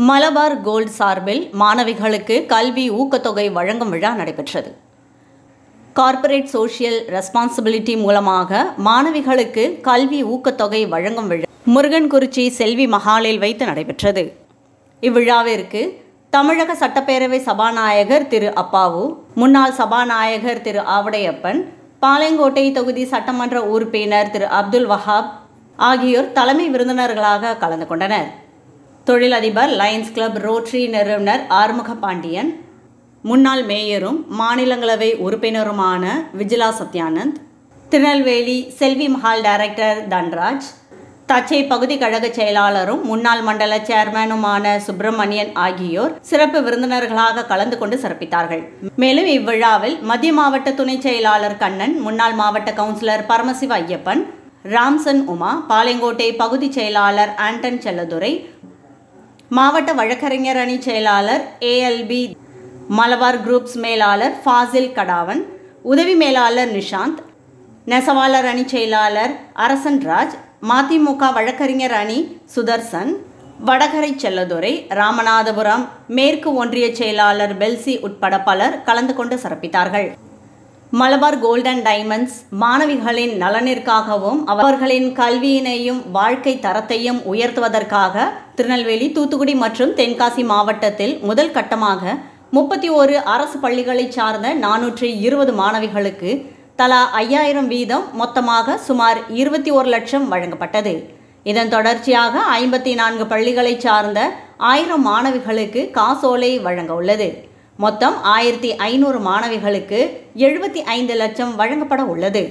Malabar gold சார்பில் மாணவிகளுக்கு கல்வி ஊக்கத்தொகை வழங்கும் விழா நடைபெற்றது கார்ப்பரேட் சோஷியல் ரெஸ்பான்சிபிலிட்டி மூலமாக மாணவிகளுக்கு கல்வி ஊக்கத்தொகை வழங்கும் விழா முருகன்குறிச்சி செல்வி மஹாலில் வைத்து நடைபெற்றது இவ்விழாவிற்கு தமிழக சட்டப்பேரவை சபாநாயகர் திரு அப்பாவு முன்னாள் சபாநாயகர் திரு ஆவடையப்பன் பாளையங்கோட்டை தொகுதி சட்டமன்ற உறுப்பினர் திரு அப்துல் வஹாப் ஆகியோர் தலைமை விருந்தினர்களாக கலந்து கொண்டனர் தொழிலதிபர் லயன்ஸ் கிளப் ரோட்டரி நிறுவனர் ஆறுமுக பாண்டியன் முன்னாள் மேயரும் மாநிலங்களவை உறுப்பினருமான விஜிலா சத்யானந்த் திருநெல்வேலி செல்வி மஹால் டைரக்டர் தன்ராஜ் தச்சை பகுதி கழக செயலாளரும் முன்னாள் மண்டல சேர்மனுமான சுப்பிரமணியன் ஆகியோர் சிறப்பு விருந்தினர்களாக கலந்து கொண்டு சிறப்பித்தார்கள் மேலும் இவ்விழாவில் மத்திய மாவட்ட துணை செயலாளர் கண்ணன் முன்னாள் மாவட்ட கவுன்சிலர் பரமசிவ ஐயப்பன் ராம்சன் உமா பாளையங்கோட்டை பகுதி செயலாளர் ஆண்டன் செல்லதுரை மாவட்ட வழக்கறிஞர் அணி செயலாளர் ஏஎல்பி மலபார் குரூப்ஸ் மேலாளர் ஃபாசில் கடாவன் உதவி மேலாளர் நிஷாந்த் நெசவாளர் அணி செயலாளர் அரசன் ராஜ் மதிமுக வழக்கறிஞர் அணி சுதர்சன் வடகரை செல்லதுரை ராமநாதபுரம் மேற்கு ஒன்றிய செயலாளர் பெல்சி உட்பட பலர் கலந்து கொண்டு சிறப்பித்தார்கள் மலபார் கோல்டன் டைமண்ட்ஸ் மாணவிகளின் நலனிற்காகவும் அவர்களின் கல்வியினையும் வாழ்க்கை தரத்தையும் உயர்த்துவதற்காக திருநெல்வேலி தூத்துக்குடி மற்றும் தென்காசி மாவட்டத்தில் முதல் கட்டமாக முப்பத்தி ஓரு அரசு பள்ளிகளைச் சார்ந்த நானூற்றி இருபது மாணவிகளுக்கு தலா ஐயாயிரம் வீதம் மொத்தமாக சுமார் இருபத்தி ஒரு லட்சம் வழங்கப்பட்டது இதன் தொடர்ச்சியாக ஐம்பத்தி நான்கு பள்ளிகளைச் சார்ந்த ஆயிரம் மாணவிகளுக்கு காசோலை வழங்க உள்ளது மொத்தம் ஆயிரத்தி ஐநூறு மாணவிகளுக்கு எழுபத்தி ஐந்து லட்சம் வழங்கப்பட உள்ளது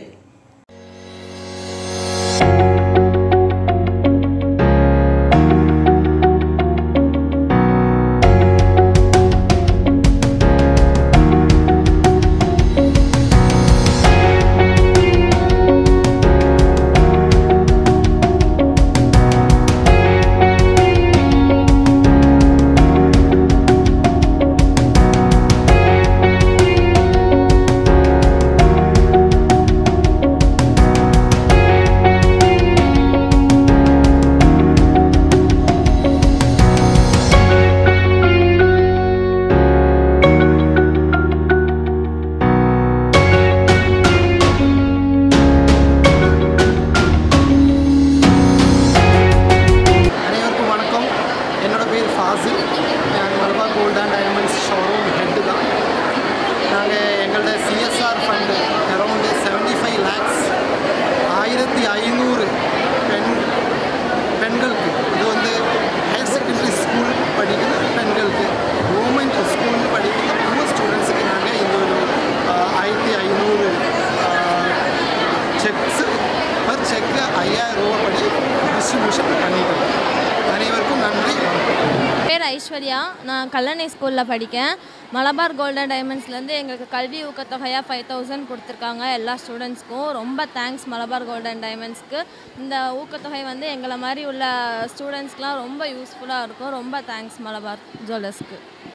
அனைவருக்கும் வணக்கம் என்னோட பேர் ஃபாசில் நாங்கள் Malabar gold and diamonds showroom head தான் நாங்கள் எங்களோட CSR fund around seventy five lakhs ஆயிரத்தி ஐநூறு பெண் பெண்களுக்கு இது வந்து ஹையர் செகண்டரி ஸ்கூல் படிக்கிற பெண்களுக்கு கவர்மெண்ட் ஸ்கூல் படிக்கிற புவர் ஸ்டூடெண்ட்ஸுக்கு நாங்கள் இந்த ஒரு ஆஹ், ஆயிரத்தி ஐநூறு செக்ஸு பர் செக்கு ஐயாயிரம் ரூபா படி டிஸ்ட்ரிபியூஷன் பண்ணிட்டு இருக்கோம். அனைவருக்கும் நன்றி வணக்கம் பேர் ஐஸ்வர்யா நான் கல்லணை ஸ்கூலில் படிக்கேன் மலபார் கோல்டன் டைமண்ட்ஸ்லேருந்து எங்களுக்கு கல்வி ஊக்கத்தொகையாக ஃபைவ் தௌசண்ட் கொடுத்துருக்காங்க எல்லா ஸ்டூடெண்ட்ஸ்க்கும் ரொம்ப தேங்க்ஸ் மலபார் கோல்டன் டைமண்ட்ஸ்க்கு இந்த ஊக்கத்தொகை வந்து எங்களை மாதிரி உள்ள ஸ்டூடெண்ட்ஸ்க்குலாம் ரொம்ப யூஸ்ஃபுல்லாக இருக்கும் ரொம்ப தேங்க்ஸ் மலபார் ஜுவல்லர்ஸ்க்கு